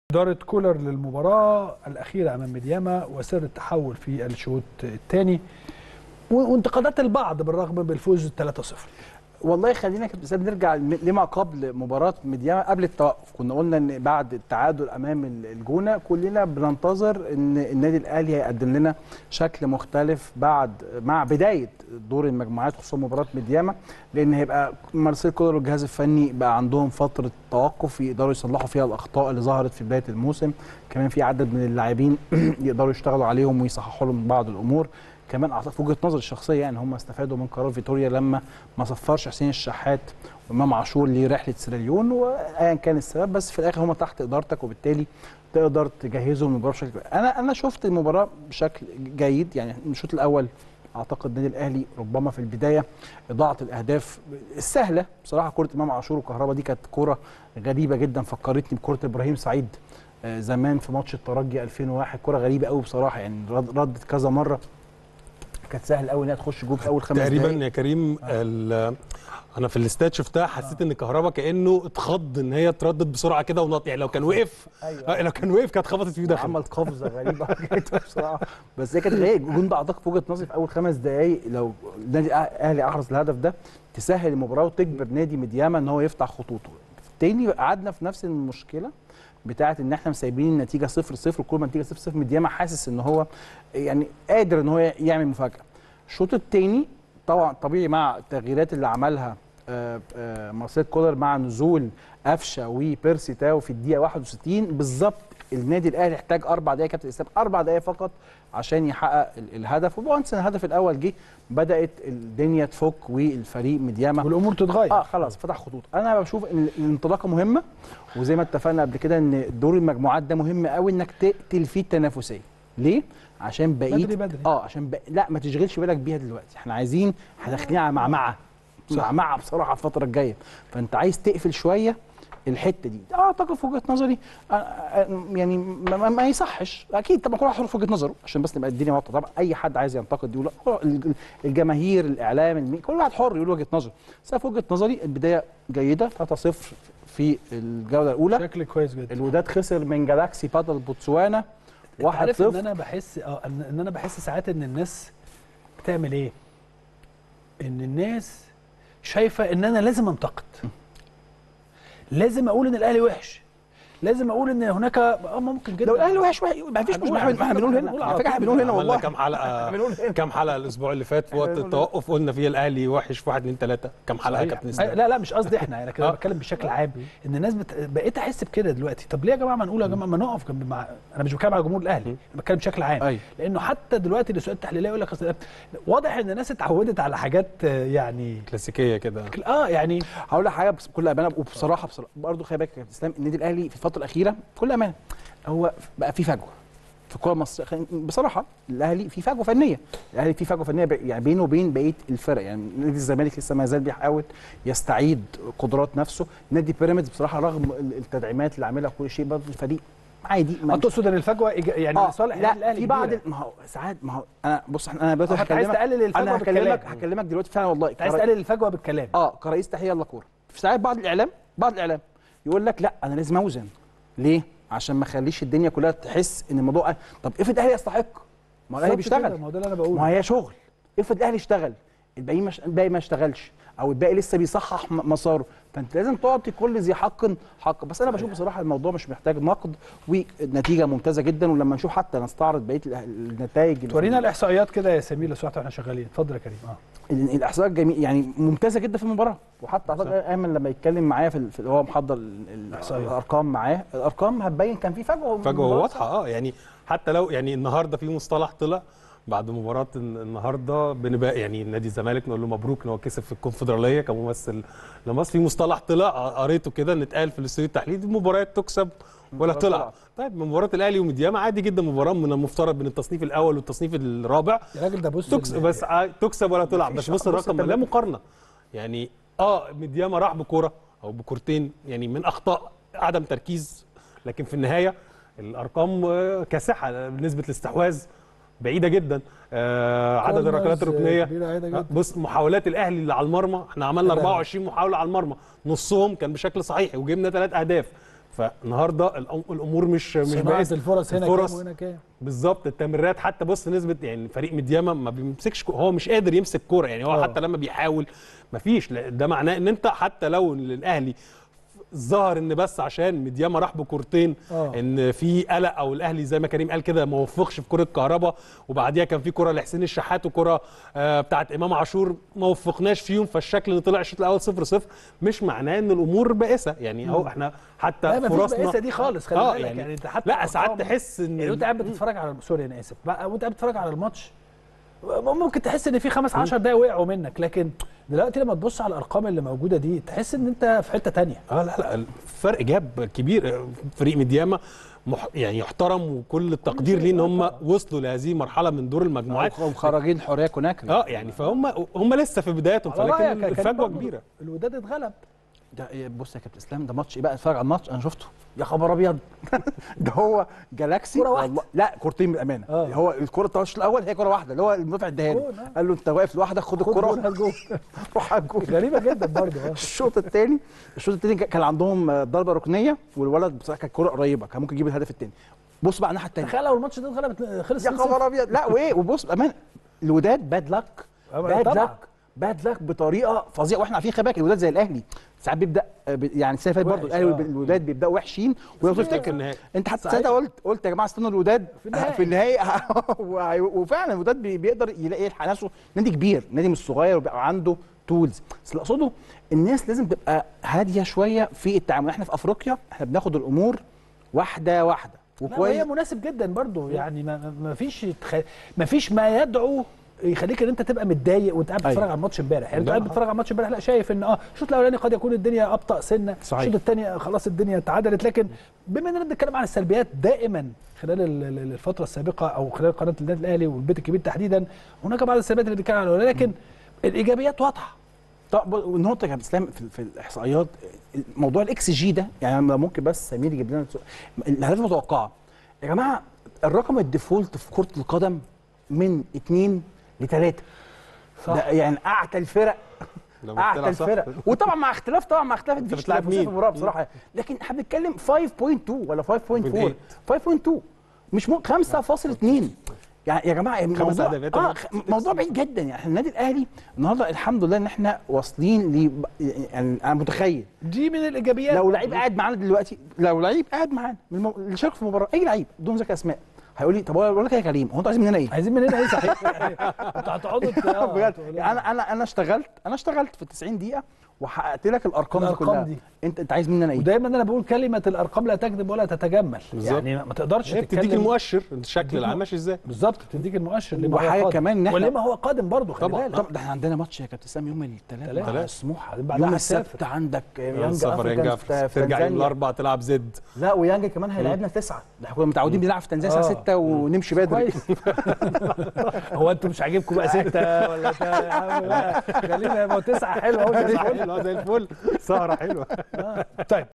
إدارة كولر للمباراة الأخيرة أمام ميدياما وسر التحول في الشوط الثاني وانتقادات البعض بالرغم بالفوز 3-0 والله خلينا كابتن اسلام نرجع لما قبل مباراه ميدياما قبل التوقف كنا قلنا ان بعد التعادل امام الجونه كلنا بننتظر ان النادي الاهلي هيقدم لنا شكل مختلف بعد مع بدايه دور المجموعات خصوصا مباراه ميدياما لان هيبقى مارسيل كولر والجهاز الفني بقى عندهم فتره توقف يقدروا يصلحوا فيها الاخطاء اللي ظهرت في بدايه الموسم كمان في عدد من اللاعبين يقدروا يشتغلوا عليهم ويصححوا لهم بعض الامور كمان اعتقد في وجهه نظري الشخصيه يعني هم استفادوا من قرار فيتوريا لما ما صفرش حسين الشحات وامام عاشور لرحله سيراليون وايا كان السبب بس في الاخر هم تحت ادارتك وبالتالي تقدر تجهزهم للمباراه بشكل انا انا شفت المباراه بشكل جيد يعني الشوط الاول اعتقد النادي الاهلي ربما في البدايه اضاعه الاهداف السهله بصراحه كره امام عاشور وكهربا دي كانت كره غريبه جدا فكرتني بكره ابراهيم سعيد زمان في ماتش الترجي 2001 كره غريبه قوي بصراحه يعني ردت كذا مره كانت سهل قوي انها تخش جول في اول خمس تقريبا دقايق يا كريم آه. انا في الاستاد شفتها حسيت ان كهربا كانه اتخض ان هي تردد بسرعه كده ونط يعني لو كان وقف أيوة. آه لو كان وقف كانت خبطت فيه داخل عمل قفزه غريبه جدا بصراحه بس هي كانت غريبه الجون ده اعتقد في وجهه نظري في اول خمس دقائق لو النادي الاهلي احرز الهدف ده تسهل المباراه وتجبر نادي ميدياما ان هو يفتح خطوطه تاني قعدنا في نفس المشكله بتاعه ان احنا مسايبين النتيجه 0 0 وكل ما النتيجه 0 0 ميدياما حاسس ان هو يعني قادر ان هو يعمل مفاجاه الشوط الثاني طبعا طبيعي مع التغييرات اللي عملها مارسيل كولر مع نزول قفشه وبيرسي تاو في الدقيقه 61 بالظبط النادي الاهلي احتاج اربع دقائق كابتن اسلام اربع دقائق فقط عشان يحقق الهدف وبونس الهدف الاول جه بدات الدنيا تفك والفريق مدياما والامور تتغير اه خلاص فتح خطوط انا بشوف ان الانطلاقه مهمه وزي ما اتفقنا قبل كده ان دور المجموعات ده مهم قوي انك تقتل فيه التنافسيه ليه عشان بقيت بدري بدري. اه عشان بق... لا ما تشغلش بالك بيها دلوقتي احنا عايزين احنا داخلين على معمعه معمعه بصراحه الفتره الجايه فانت عايز تقفل شويه الحته دي اعتقد في وجهه نظري يعني ما, ما, ما يصحش اكيد طبعا كل واحد حر في وجهه نظره عشان بس نبقى الدنيا واضحه طبعا اي حد عايز ينتقد يقول الجماهير الاعلام المي... كل واحد حر يقول وجهه نظره بس في وجهه نظري البدايه جيده 3-0 في الجوله الاولى شكل كويس جدا الوداد خسر من جالاكسي بادل بوتسوانا 1-0 عارف ان انا بحس اه ان انا بحس ساعات ان الناس بتعمل ايه ان الناس شايفه ان انا لازم انتقد لازم اقول ان الاهلي وحش لازم اقول ان هناك اه ممكن جدا لو الاهلي وحش ما فيش مش احنا بنقول هنا على فكره احنا بنقول هنا والله كام حلقه كام حلقه الاسبوع اللي فات في وقت التوقف قلنا فيها الاهلي وحش في 1 2 3 كام حلقه يا كابتن اسلام لا لا مش قصدي احنا انا كده بتكلم بشكل عام ان الناس بت... بقيت احس بكده دلوقتي طب ليه يا جماعه ما نقول يا جماعه ما نقف جنب مع انا مش بتكلم على جمهور الاهلي انا بتكلم بشكل عام أي. لانه حتى دلوقتي السؤال التحليليه يقول لك أصل واضح ان الناس اتعودت على حاجات يعني كلاسيكيه كده اه يعني هقول لك حاجه بكل امانه وبصراحه بصراحه برضه خلي بالك يا كابتن اسلام النادي الاهلي في الفتره الاخيره بكل امانه هو بقى في فجوه في الكوره المصريه بصراحه الاهلي في فجوه فنيه الاهلي في فجوه فنيه يعني بينه وبين بقيه الفرق يعني نادي الزمالك لسه ما زال بيحاول يستعيد قدرات نفسه نادي بيراميدز بصراحه رغم التدعيمات اللي عاملها كل شيء برضه الفريق عادي ما تقصد ان الفجوه يعني آه صالح لا الاهلي في بعض ما هو ساعات ما هو انا بص انا دلوقتي هكلمك عايز تقلل الفجوه انا هكلمك بالكلام. هكلمك دلوقتي فعلا والله عايز تقلل الفجوه بالكلام اه كرئيس تحيه يلا كوره في ساعات بعض الاعلام بعض الاعلام يقول لك لا انا لازم اوزن ليه عشان ما اخليش الدنيا كلها تحس ان الموضوع طب افرض الاهلي يستحق ما هو الاهلي بيشتغل ما هو ده اللي انا بقوله ما هي شغل افرض الاهلي اشتغل الباقي مش... الباقي ما اشتغلش او الباقي لسه بيصحح مساره فانت لازم تعطي كل ذي حق حق بس انا بشوف بصراحه الموضوع مش محتاج نقد ونتيجه ممتازه جدا ولما نشوف حتى نستعرض بقيه النتائج تورينا الاحصائيات كده يا سمير لو سمحت واحنا شغالين اتفضل يا كريم اه الاحصائيات جميل يعني ممتازه جدا في المباراه وحتى اعتقد ايمن لما يتكلم معايا في, في هو محضر الارقام معاه الارقام هتبين كان في فجوه فجوه واضحه اه يعني حتى لو يعني النهارده في مصطلح طلع بعد مباراه النهارده بنبقى يعني نادي الزمالك نقول له مبروك ان هو كسب في الكونفدراليه كممثل لمصر في مصطلح طلع قريته كده ان اتقال في الاستوديو التحليلي المباريات تكسب ولا طلع طيب مباراه الاهلي وميدياما عادي جدا مباراه من المفترض بين التصنيف الاول والتصنيف الرابع يا راجل ده بص تكسب بس تكسب ولا تلعب بس بص الرقم لا مقارنه يعني اه ميدياما راح بكوره او بكورتين يعني من اخطاء عدم تركيز لكن في النهايه الارقام كاسحه نسبه الاستحواذ بعيده جدا آه عدد الركلات الركنيه بص محاولات الاهلي اللي على المرمى احنا عملنا 24 محاوله على المرمى نصهم كان بشكل صحيح وجبنا ثلاث اهداف فالنهارده الأم- الامور مش مش صناعه بائسه الفرص هنا الفرص كام وهنا كام بالظبط التمريرات حتى بص نسبه يعني فريق مدياما ما بيمسكش كو- هو مش قادر يمسك كوره يعني هو آه. حتى لما بيحاول ما فيش لا، ده معناه ان انت حتى لو الاهلي ظهر ان بس عشان مدياما راح بكورتين آه. ان في قلق او الاهلي زي ما كريم قال كده ما وفقش في كره كهربا وبعديها كان في كره لحسين الشحات وكره آه بتاعت امام عاشور ما وفقناش فيهم فالشكل اللي طلع الشوط الاول 0 0 مش معناه ان الامور بائسه يعني هو احنا حتى لا ما فيش فرصنا بائسه دي خالص خلي اه بالك يعني, يعني انت حتى لا ساعات أرقام- تحس ان يعني وانت قاعد بتتفرج على سوري انا اسف بقى وانت قاعد بتتفرج على الماتش ممكن تحس ان في خمس 10 دقايق وقعوا منك لكن دلوقتي لما تبص على الارقام اللي موجوده دي تحس ان انت في حته تانية اه لا لا الفرق جاب كبير فريق مدياما مح يعني يحترم وكل التقدير شيء، ليه ان آه هم طبعا. وصلوا لهذه المرحله من دور المجموعات وخارجين حريه كوناكري اه يعني فهم هم لسه في بداياتهم على رأيك يا فلكن كريم الفجوه برضه كبيره الوداد اتغلب ده إيه، بص يا كابتن اسلام ده ماتش ايه بقى اتفرج على الماتش انا شفته يا خبر ابيض ده هو جالاكسي كرة واحدة. والله لا كورتين بالامانه آه. هو الكره بتاع الشوط الاول هي كره واحده اللي هو المدافع اداها له جون، آه. قال له انت واقف لوحدك خد خد جول، الكره هات جول. روح على الجول غريبه جدا برضه اه الشوط الثاني الشوط الثاني كان عندهم ضربه ركنيه والولد بصراحه كانت كره قريبه كان ممكن يجيب الهدف الثاني بص بقى الناحيه الثانيه تخيل لو الماتش ده اتغلب خلص يا 2-0. خبر ابيض لا وايه وبص بامان الوداد باد لك آه، باد طبعاً. لك باد لك بطريقه فظيعه واحنا عارفين خلي بالك الوداد زي الاهلي ساعات بيبدا آه، ب- يعني السنه اللي فاتت برضه وحش، الاهلي آه. والوداد بيبداوا وحشين وياخدوا تفتكر يفتكر النهائي انت حتى صحيح. ساعتها قلت قلت يا جماعه استنوا الوداد في النهائي. في النهائي وهي- وفعلا الوداد بي- بيقدر يلاقي يلحق نفسه نادي كبير نادي مش صغير وبيبقى عنده تولز بس اللي اقصده الناس لازم تبقى هاديه شويه في التعامل احنا في افريقيا احنا بناخد الامور واحده واحده لا وكويس وهي مناسب جدا برضو يعني ما, ما- ما فيش تخ... ما فيش ما يدعو يخليك ان انت تبقى متضايق وانت قاعد أيوة. بتتفرج على الماتش امبارح يعني انت لا. قاعد بتتفرج على الماتش امبارح لا شايف ان اه الشوط الاولاني قد يكون الدنيا ابطا سنه صحيح. الشوط الثاني خلاص الدنيا اتعدلت لكن بما اننا بنتكلم عن السلبيات دائما خلال ال- ال- الفتره السابقه او خلال قناه النادي الاهلي والبيت الكبير تحديدا هناك بعض السلبيات اللي بنتكلم عنها لكن الايجابيات واضحه طب والنقطة يا كابتن اسلام في, في الاحصائيات موضوع الاكس جي ده يعني أنا ممكن بس سمير يجيب لنا السؤال. الاهداف المتوقعة يا جماعة الرقم الديفولت في كرة القدم من اثنين لثلاثة صح. ده يعني اعتى الفرق لما اعتى بتلعب صح. الفرق وطبعا مع اختلاف طبعا مع اختلاف مفيش بتلعب تنافسية مين؟ في المباراة بصراحة لكن احنا بنتكلم 5.2 ولا 5.4 5.2 مش مو 5.2 يعني يا جماعه خمس الموضوع أهداف. اه خ- موضوع بعيد جدا يعني احنا النادي الاهلي النهارده الحمد لله ان احنا واصلين ل يعني انا متخيل دي من الايجابيات لو لعيب قاعد معانا دلوقتي لو لعيب قاعد معانا من المو... اللي شارك في المباراه اي لعيب بدون ذكر اسماء هيقول لي طب بقول لك إيه يا كريم هو انتوا عايزين مننا ايه؟ عايزين مننا ايه صحيح انتوا هتقعدوا ت- آه، بجد تقولوا- انا انا انا اشتغلت انا اشتغلت في 90 دقيقه وحققت لك الارقام, الأرقام دي كلها دي. انت انت عايز مننا ايه؟ ودايما انا بقول كلمه الارقام لا تكذب ولا تتجمل بالظبط. يعني ما تقدرش هي بتديك تتكلم المؤشر الشكل العام ماشي ازاي بالظبط بتديك المؤشر لما هو وحاجة قادم. كمان إن إحنا- ولما هو قادم برضه خلي طبعاً. بالك طب ده احنا عندنا ماتش يا كابتن سام يوم الثلاث تلاتة. مع سموحه بعدها يوم هتسافر. السبت عندك يانج سفر افريكان ينجا في في ترجع يوم تنزانيا الاربعاء تلعب زد لا ويانج كمان هيلعبنا في تسعه ده احنا كنا متعودين بنلعب في تنزانيا الساعه آه. 6 ونمشي بدري كويس هو انتوا مش عاجبكم بقى سته ولا بتاع يا عم لا خلينا يبقى تسعه حلوه قوي حلوه زي الفل سهره حلوه طيب